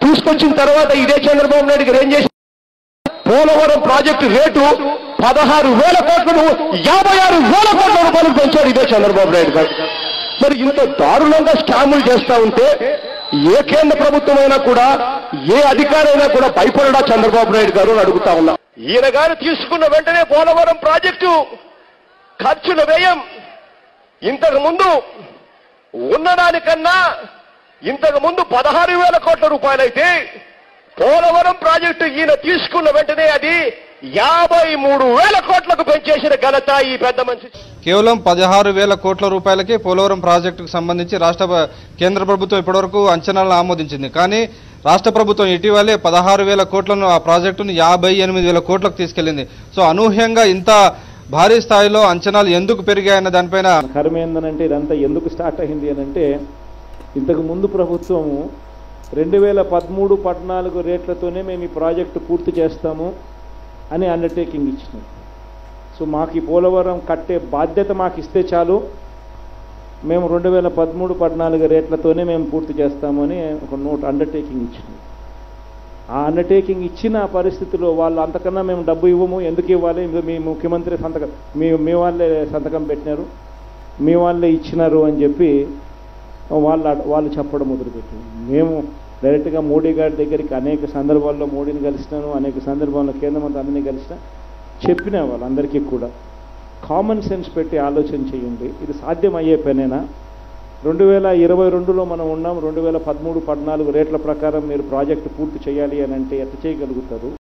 తీసుకొచ్చిన తర్వాత ఇదే చంద్రబాబు నాయుడు గారు ఏం చేశారు పోలవరం ప్రాజెక్టు రేటు పదహారు వేల కోట్లను యాభై ఆరు వేల కోట్ల రూపాయలు పెంచాడు ఇదే చంద్రబాబు నాయుడు గారు మరి ఇంత దారుణంగా స్కాములు చేస్తా ఉంటే ఏ కేంద్ర ప్రభుత్వమైనా కూడా ఏ అధికారైనా కూడా భయపడడా చంద్రబాబు నాయుడు గారు అని అడుగుతా ఉన్నా ఈయన గారు తీసుకున్న వెంటనే పోలవరం ప్రాజెక్టు ఖర్చుల వ్యయం ఇంతకు ముందు ఉన్నదానికన్నా ఇంతకు ముందు పదహారు వేల కోట్ల రూపాయలైతే పోలవరం ప్రాజెక్టు ఈయన తీసుకున్న వెంటనే అది యాభై మూడు వేల కోట్లకు పెంచేసిన ఘనత ఈ పెద్ద మనిషి కేవలం పదహారు వేల కోట్ల రూపాయలకే పోలవరం ప్రాజెక్టుకు సంబంధించి రాష్ట్ర ప్ర- కేంద్ర ప్రభుత్వం ఇప్పటివరకు అంచనాలను ఆమోదించింది కానీ రాష్ట్ర ప్రభుత్వం ఇటీవలే పదహారు వేల కోట్లను ఆ ప్రాజెక్టును యాభై ఎనిమిది వేల కోట్లకు తీసుకెళ్లింది సో అనూహ్యంగా ఇంత భారీ స్థాయిలో అంచనాలు ఎందుకు పెరిగాయన్న దానిపైన కర్మ ఏందనంటే ఇదంతా ఎందుకు స్టార్ట్ అయింది అని అంటే ఇంతకు ముందు ప్రభుత్వము రెండు వేల పదమూడు పద్నాలుగు రేట్లతోనే మేము ఈ ప్రాజెక్టు పూర్తి చేస్తాము అని అండర్టేకింగ్ ఇచ్చినాం సో మాకు ఈ పోలవరం కట్టే బాధ్యత మాకు ఇస్తే చాలు మేము రెండు వేల పదమూడు పద్నాలుగు రేట్లతోనే మేము పూర్తి చేస్తాము అని ఒక నోట్ అండర్టేకింగ్ ఇచ్చినాం ఆ అండర్టేకింగ్ ఇచ్చిన పరిస్థితిలో వాళ్ళు అంతకన్నా మేము డబ్బు ఇవ్వము ఎందుకు ఇవ్వాలి ఇదిగో మీ ముఖ్యమంత్రి సంతకం మీ మీ వాళ్ళే సంతకం పెట్టినారు మీ వాళ్ళే ఇచ్చినారు అని చెప్పి వాళ్ళు అడ్- వాళ్ళు చెప్పడం మొదలుపెట్టారు మేము డైరెక్ట్గా మోడీ గారి దగ్గరికి అనేక సందర్భాల్లో మోడీని కలిసినాను అనేక సందర్భాల్లో కేంద్ర మంత్రి అందరినీ కలిసిన చెప్పిన వాళ్ళందరికీ కూడా కామన్ సెన్స్ పెట్టి ఆలోచన చేయండి ఇది సాధ్యమయ్యే పనేనా రెండు వేల ఇరవై రెండులో మనం ఉన్నాం రెండు వేల పదమూడు పద్నాలుగు రేట్ల ప్రకారం మీరు ప్రాజెక్టు పూర్తి చేయాలి అని అంటే ఎట్ట చేయగలుగుతారు